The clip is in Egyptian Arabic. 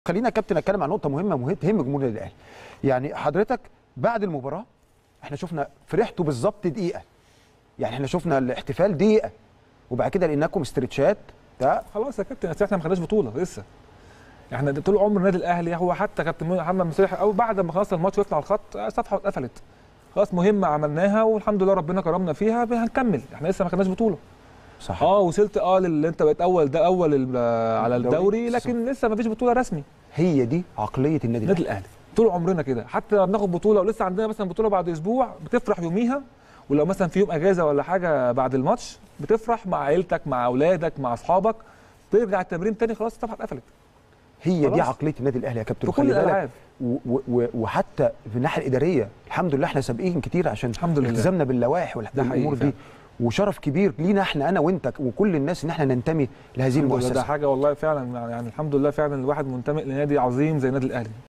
خلينا يا كابتن اتكلم عن نقطه مهمه مهمه تهم جمهور النادي الاهلي يعني حضرتك بعد المباراه احنا شفنا فرحتوا بالظبط دقيقه يعني احنا شفنا الاحتفال دقيقه وبعد كده لقيناكم استرتشات ده خلاص يا كابتن أصل احنا ما خدناش بطوله لسه احنا طول عمر النادي الاهلي هو حتى كابتن محمد مسيح او بعد ما خلصنا الماتش وقفنا على الخط الصفحه اتقفلت خلاص مهمه عملناها والحمد لله ربنا كرمنا فيها هنكمل احنا لسه ما خدناش بطوله صح اه وصلت اه اللي انت بقيت اول ده اول ال- على الدوري. الدوري لكن لسه ما فيش بطوله رسمي هي دي عقليه النادي النادي الاهلي الاهلي طول عمرنا كده حتى لما بناخد بطوله ولسه عندنا مثلا بطوله بعد اسبوع بتفرح يوميها ولو مثلا في يوم اجازه ولا حاجه بعد الماتش بتفرح مع عيلتك مع اولادك مع اصحابك ترجع التمرين تاني خلاص الصفحه اتقفلت هي دي خلاص. عقليه النادي الاهلي يا كابتن في كل وخلي بالك الالعاب و- و- و- وحتى في الناحيه الاداريه الحمد لله احنا سابقين كتير عشان الحمد لله. التزامنا باللوائح والح- ده حقيقي والامور دي فعلا. وشرف كبير لينا احنا انا وانت وكل الناس ان احنا ننتمي لهذه الحمد لله ده المؤسسه حاجه والله فعلا يعني الحمد لله فعلا الواحد منتمي لنادي عظيم زي النادي الاهلي